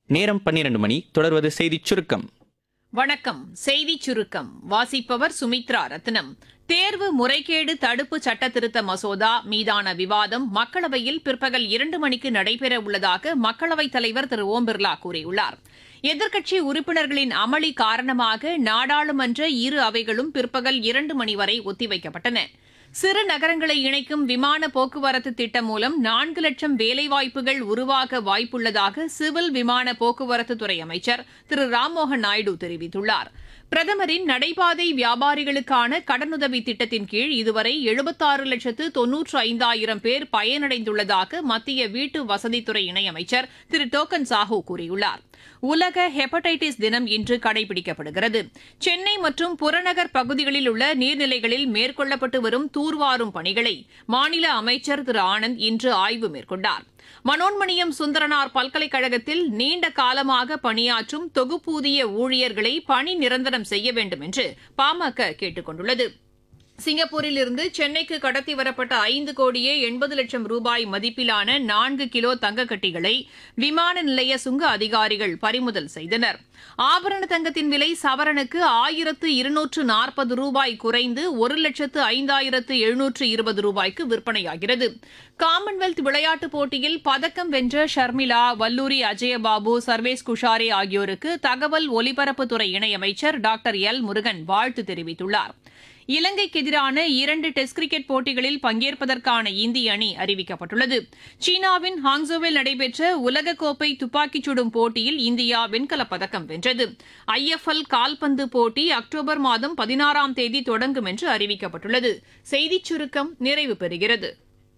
நேரம் பன்னிரண்டு மணி தொடர்வது செய்திச் சுருக்கம் வணக்கம் செய்திச் சுருக்கம் வாசிப்பவர் சுமித்ரா ரத்னம் தேர்வு முறைகேடு தடுப்பு சட்ட திருத்த மசோதா மீதான விவாதம் மக்களவையில் பிற்பகல் இரண்டு மணிக்கு நடைபெற உள்ளதாக மக்களவைத் தலைவர் திரு ஓம் பிர்லா கூறியுள்ளார் எதிர்க்கட்சி உறுப்பினர்களின் அமளி காரணமாக நாடாளுமன்ற இரு அவைகளும் பிற்பகல் இரண்டு மணி வரை ஒத்திவைக்கப்பட்டன சிறு நகரங்களை இணைக்கும் விமான போக்குவரத்து திட்டம் மூலம் நான்கு லட்சம் வேலைவாய்ப்புகள் உருவாக வாய்ப்புள்ளதாக சிவில் விமான போக்குவரத்து துறை அமைச்சர் திரு ராம்மோகன் நாயுடு தெரிவித்துள்ளார் பிரதமரின் நடைபாதை வியாபாரிகளுக்கான கடனுதவி திட்டத்தின் கீழ் இதுவரை எழுபத்தாறு லட்சத்து தொன்னூற்று ஐந்தாயிரம் பேர் பயனடைந்துள்ளதாக மத்திய வீட்டு வசதித்துறை இணையமைச்சர் திரு டோக்கன் சாஹூ கூறியுள்ளார் உலக ஹெப்படைட்டிஸ் தினம் இன்று கடைபிடிக்கப்படுகிறது சென்னை மற்றும் புறநகர் பகுதிகளில் உள்ள நீர்நிலைகளில் மேற்கொள்ளப்பட்டு வரும் தூர்வாரும் பணிகளை மாநில அமைச்சர் திரு ஆனந்த் இன்று ஆய்வு மேற்கொண்டார் மனோன்மணியம் சுந்தரனார் பல்கலைக்கழகத்தில் நீண்ட காலமாக பணியாற்றும் தொகுப்பூதிய ஊழியர்களை பணி நிரந்தரம் செய்ய வேண்டும் என்று பாமக கேட்டுக் கொண்டுள்ளது சிங்கப்பூரில் இருந்து சென்னைக்கு கடத்தி வரப்பட்ட ஐந்து கோடியே எண்பது லட்சம் ரூபாய் மதிப்பிலான நான்கு கிலோ தங்கக்கட்டிகளை விமான நிலைய சுங்க அதிகாரிகள் பறிமுதல் செய்தனர் ஆபரண தங்கத்தின் விலை சவரனுக்கு ஆயிரத்து இருநூற்று நாற்பது ரூபாய் குறைந்து ஒரு லட்சத்து ஐந்தாயிரத்து எழுநூற்று இருபது ரூபாய்க்கு விற்பனையாகிறது காமன்வெல்த் விளையாட்டுப் போட்டியில் பதக்கம் வென்ற ஷர்மிளா வல்லூரி அஜயபாபு சர்வேஸ் குஷாரே ஆகியோருக்கு தகவல் ஒலிபரப்புத்துறை இணையமைச்சர் டாக்டர் எல் முருகன் வாழ்த்து தெரிவித்துள்ளார் இலங்கைக்கு எதிரான இரண்டு டெஸ்ட் கிரிக்கெட் போட்டிகளில் பங்கேற்பதற்கான இந்திய அணி அறிவிக்கப்பட்டுள்ளது சீனாவின் ஹாங்ஸோவில் நடைபெற்ற உலகக்கோப்பை துப்பாக்கிச் சுடும் போட்டியில் இந்தியா வெண்கலப் பதக்கம் வென்றது ஐஎஃப்எல் கால்பந்து போட்டி அக்டோபர் மாதம் பதினாறாம் தேதி தொடங்கும் என்று அறிவிக்கப்பட்டுள்ளது செய்திச் சுருக்கம் நிறைவு பெறுகிறது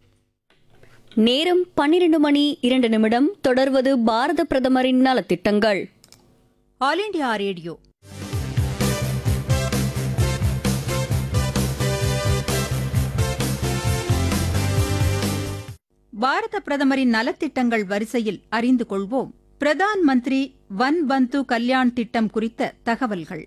நேரம் பன்னிரண்டு மணி இரண்டு நிமிடம் தொடர்வது பாரத பிரதமரின் நலத்திட்டங்கள் ஆல் இண்டியா ரேடியோ பாரத பிரதமரின் நலத்திட்டங்கள் வரிசையில் அறிந்து கொள்வோம் பிரதான் மந்திரி வன் பந்து கல்யாண் திட்டம் குறித்த தகவல்கள்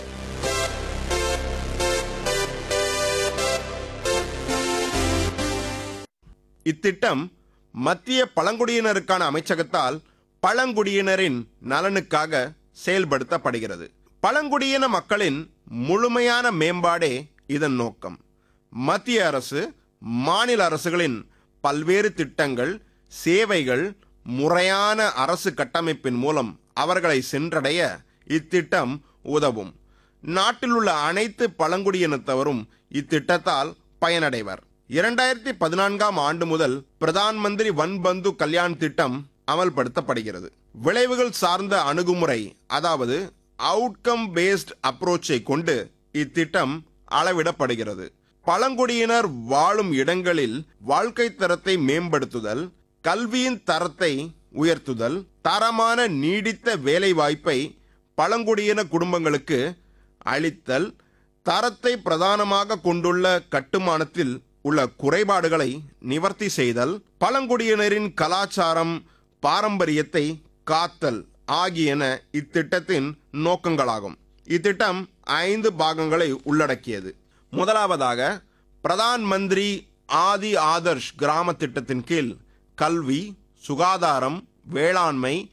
இத்திட்டம் மத்திய பழங்குடியினருக்கான அமைச்சகத்தால் பழங்குடியினரின் நலனுக்காக செயல்படுத்தப்படுகிறது பழங்குடியின மக்களின் முழுமையான மேம்பாடே இதன் நோக்கம் மத்திய அரசு மாநில அரசுகளின் பல்வேறு திட்டங்கள் சேவைகள் முறையான அரசு கட்டமைப்பின் மூலம் அவர்களை சென்றடைய இத்திட்டம் உதவும் நாட்டில் உள்ள அனைத்து பழங்குடியினத்தவரும் இத்திட்டத்தால் பயனடைவர் இரண்டாயிரத்தி பதினான்காம் ஆண்டு முதல் பிரதான் மந்திரி வன் பந்து கல்யாண் திட்டம் அமல்படுத்தப்படுகிறது விளைவுகள் சார்ந்த அணுகுமுறை அதாவது அவுட்கம் பேஸ்ட் அப்ரோச்சை கொண்டு இத்திட்டம் அளவிடப்படுகிறது பழங்குடியினர் வாழும் இடங்களில் வாழ்க்கை தரத்தை மேம்படுத்துதல் கல்வியின் தரத்தை உயர்த்துதல் தரமான நீடித்த வேலைவாய்ப்பை பழங்குடியின குடும்பங்களுக்கு அளித்தல் தரத்தை பிரதானமாக கொண்டுள்ள கட்டுமானத்தில் உள்ள குறைபாடுகளை நிவர்த்தி செய்தல் பழங்குடியினரின் கலாச்சாரம் பாரம்பரியத்தை காத்தல் ஆகியன இத்திட்டத்தின் நோக்கங்களாகும் இத்திட்டம் ஐந்து பாகங்களை உள்ளடக்கியது முதலாவதாக பிரதான் மந்திரி ஆதி ஆதர்ஷ் கிராம திட்டத்தின் கீழ் கல்வி சுகாதாரம் வேளாண்மை